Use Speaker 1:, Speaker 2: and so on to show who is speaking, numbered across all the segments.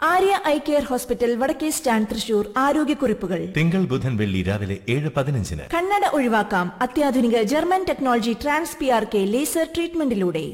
Speaker 1: Arya eye care hospital വടക്കേ stand Thrissur ആരോഗ്യക്കുറിപ്പുകൾ
Speaker 2: തിങ്കൾ ബുധൻ വെള്ളി രാവിലെ ഏഴ് പതിനഞ്ചിന്
Speaker 1: കണ്ണട ഒഴിവാക്കാം അത്യാധുനിക German technology trans P R K laser ട്രീറ്റ്മെന്റിലൂടെ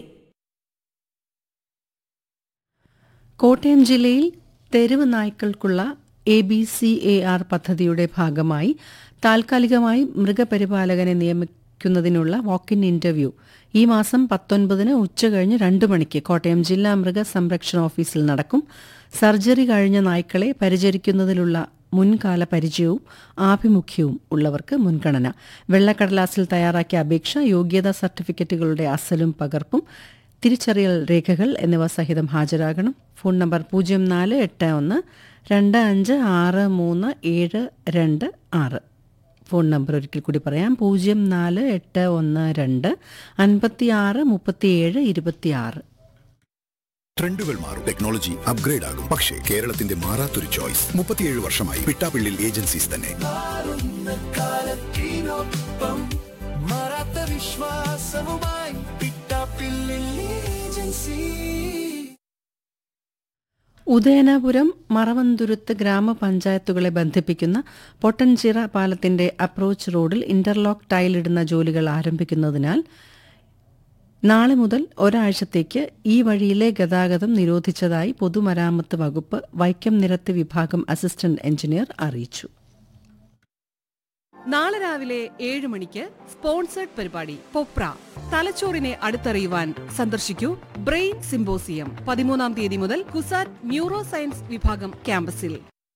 Speaker 3: കോട്ടയം ജില്ലയിൽ തെരുവ് നായ്ക്കൾക്കുള്ള A B C A R പദ്ധതിയുടെ ഭാഗമായി താൽക്കാലികമായി മൃഗപരിപാലകനെ നിയമിക്കുന്നതിനുള്ള വാക്കിൻ ഇന്റർവ്യൂ ഈ മാസം പത്തൊൻപതിന് ഉച്ചകഴിഞ്ഞ് രണ്ട് മണിക്ക് കോട്ടയം ജില്ലാ മൃഗസംരക്ഷണ ഓഫീസിൽ നടക്കും സർജറി കഴിഞ്ഞ നായ്ക്കളെ പരിചരിക്കുന്നതിലുള്ള മുൻകാല പരിചയവും ആഭിമുഖ്യവും ഉള്ളവർക്ക് മുൻഗണന വെള്ളക്കടലാസിൽ തയ്യാറാക്കിയ അപേക്ഷ യോഗ്യതാ സർട്ടിഫിക്കറ്റുകളുടെ അസലും പകർപ്പും തിരിച്ചറിയൽ രേഖകൾ എന്നിവ സഹിതം ഹാജരാകണം ഫോൺ നമ്പർ പൂജ്യം നാല് എട്ട് ഒന്ന് രണ്ട് അഞ്ച് ആറ് മൂന്ന് ഏഴ് രണ്ട് ആറ് ഫോൺ നമ്പർ ഒരിക്കൽ കൂടി പറയാം പൂജ്യം നാല് എട്ട് ഒന്ന് രണ്ട് അൻപത്തി ആറ് മുപ്പത്തിയേഴ് ഇരുപത്തിയാറ്
Speaker 4: ട്രെൻഡുകൾ മാറും ടെക്നോളജി അപ്ഗ്രേഡ് ആകും പക്ഷേ കേരളത്തിന്റെ മാറാത്തൊരു ചോയ്സ് മുപ്പത്തിയേഴ് വർഷമായി പിട്ടാപ്പിള്ളിൽ ഏജൻസീസ് തന്നെ
Speaker 5: മാറാത്ത വിശ്വാസവുമായി പിട്ടാപ്പിള്ളിൽ ഏജൻസി
Speaker 3: ഉദയനപുരം മറവന്തുരുത്ത് ഗ്രാമപഞ്ചായത്തുകളെ ബന്ധിപ്പിക്കുന്ന പൊട്ടൻചിറ പാലത്തിന്റെ അപ്രോച്ച് റോഡിൽ ഇന്റർലോക്ക് ടൈലിടുന്ന ജോലികൾ ആരംഭിക്കുന്നതിനാൽ നാളെ മുതൽ ഒരാഴ്ചത്തേക്ക് ഈ വഴിയിലെ ഗതാഗതം നിരോധിച്ചതായി പൊതുമരാമത്ത് വകുപ്പ് വൈക്കം നിരത്ത് വിഭാഗം അസിസ്റ്റന്റ് എഞ്ചിനീയർ അറിയിച്ചു
Speaker 6: നാളെ രാവിലെ ഏഴ് മണിക്ക് സ്പോൺസേഡ് പരിപാടി പൊപ്ര തലച്ചോറിനെ അടുത്തറിയുവാൻ സന്ദർശിക്കൂ ബ്രെയിൻ സിംബോസിയം പതിമൂന്നാം തീയതി മുതൽ കുസാറ്റ് ന്യൂറോ സയൻസ് വിഭാഗം ക്യാമ്പസിൽ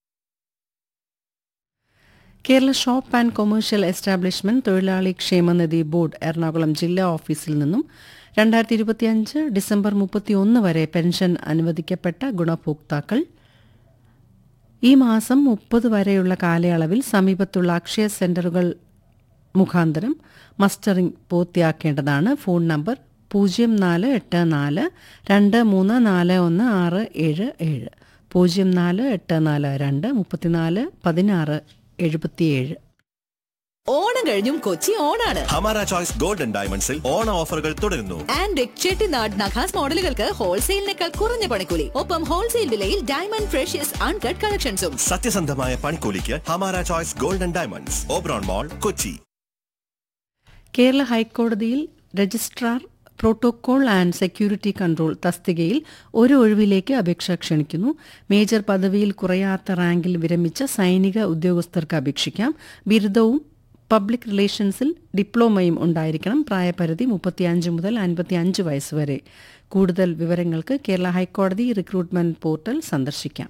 Speaker 3: Kerala shop and commercial establishment തൊഴിലാളി ക്ഷേമനിധി ബോർഡ് എറണാകുളം ജില്ലാ ഓഫീസിൽ നിന്നും രണ്ടായിരത്തി ഇരുപത്തിയഞ്ച് ഡിസംബർ മുപ്പത്തിയൊന്ന് വരെ പെൻഷൻ അനുവദിക്കപ്പെട്ട ഗുണഭോക്താക്കൾ ഈ മാസം മുപ്പത് വരെയുള്ള കാലയളവിൽ സമീപത്തുള്ള അക്ഷയ സെന്ററുകൾ മുഖാന്തരം മസ്റ്ററിംഗ് പൂർത്തിയാക്കേണ്ടതാണ് ഫോൺ നമ്പർ പൂജ്യം നാല് എട്ട് നാല് രണ്ട് മൂന്ന് നാല് ഒന്ന് ആറ് ഏഴ് ഏഴ് പൂജ്യം നാല് എട്ട് നാല് രണ്ട് മുപ്പത്തിനാല് പതിനാറ് എഴുപത്തിയേഴ്
Speaker 7: ഓണം കഴിഞ്ഞും കൊച്ചി ഓണാണ്
Speaker 8: ഹമാര ചോയ്സ് ഗോൾഡൻ ഡയമണ്ട്സിൽ ഓണ ഓഫറുകൾ തുടരുന്നു
Speaker 7: ആൻഡ് ചെട്ടിനാട് നഖാസ് മോഡലുകൾക്ക് ഹോൾസെയിലിനേക്കാൾ കുറഞ്ഞ പണിക്കൂലി ഒപ്പം ഹോൾസെയിൽ വിലയിൽ ഡയമണ്ട് ഫ്രഷ്യസ് അൺകട്ട് കളക്ഷൻസും
Speaker 8: സത്യസന്ധമായ പണിക്കൂലിക്ക് ഹമാര choice golden diamonds Oberon mall Kochi
Speaker 3: Kerala ഹൈക്കോടതിയിൽ registrar protocol and security control തസ്തികയിൽ ഒരു ഒഴിവിലേക്ക് അപേക്ഷ ക്ഷണിക്കുന്നു മേജർ പദവിയിൽ കുറയാത്ത റാങ്കിൽ വിരമിച്ച സൈനിക ഉദ്യോഗസ്ഥർക്ക് അപേക്ഷിക്കാം ബിരുദവും പബ്ലിക് റിലേഷൻസിൽ ഡിപ്ലോമയും ഉണ്ടായിരിക്കണം പ്രായപരിധി മുപ്പത്തിയഞ്ച് മുതൽ അൻപത്തിയഞ്ച് വയസ്സ് വരെ കൂടുതൽ വിവരങ്ങൾക്ക് കേരള ഹൈക്കോടതി റിക്രൂട്ട്മെന്റ് പോർട്ടൽ സന്ദർശിക്കാം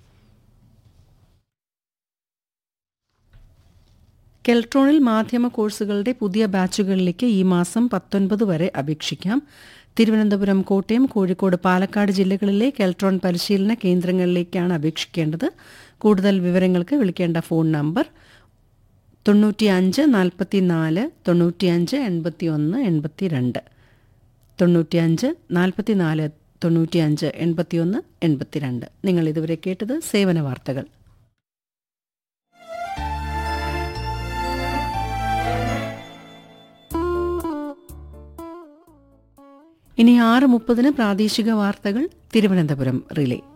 Speaker 3: കെൽട്രോണിൽ മാധ്യമ കോഴ്സുകളുടെ പുതിയ ബാച്ചുകളിലേക്ക് ഈ മാസം പത്തൊൻപത് വരെ അപേക്ഷിക്കാം തിരുവനന്തപുരം കോട്ടയം കോഴിക്കോട് പാലക്കാട് ജില്ലകളിലെ കെൽട്രോൺ പരിശീലന കേന്ദ്രങ്ങളിലേക്കാണ് അപേക്ഷിക്കേണ്ടത് കൂടുതൽ വിവരങ്ങൾക്ക് വിളിക്കേണ്ട ഫോൺ നമ്പർ തൊണ്ണൂറ്റിയഞ്ച് നാൽപ്പത്തിനാല് തൊണ്ണൂറ്റിയഞ്ച് എൺപത്തിയൊന്ന് എൺപത്തിരണ്ട് തൊണ്ണൂറ്റിയഞ്ച് നാൽപ്പത്തിനാല് തൊണ്ണൂറ്റിയഞ്ച് എൺപത്തിയൊന്ന് എൺപത്തിരണ്ട് നിങ്ങൾ ഇതുവരെ കേട്ടത് സേവന വാർത്തകൾ ഇനി ആറ് മുപ്പതിന് പ്രാദേശിക വാർത്തകൾ തിരുവനന്തപുരം റിലേ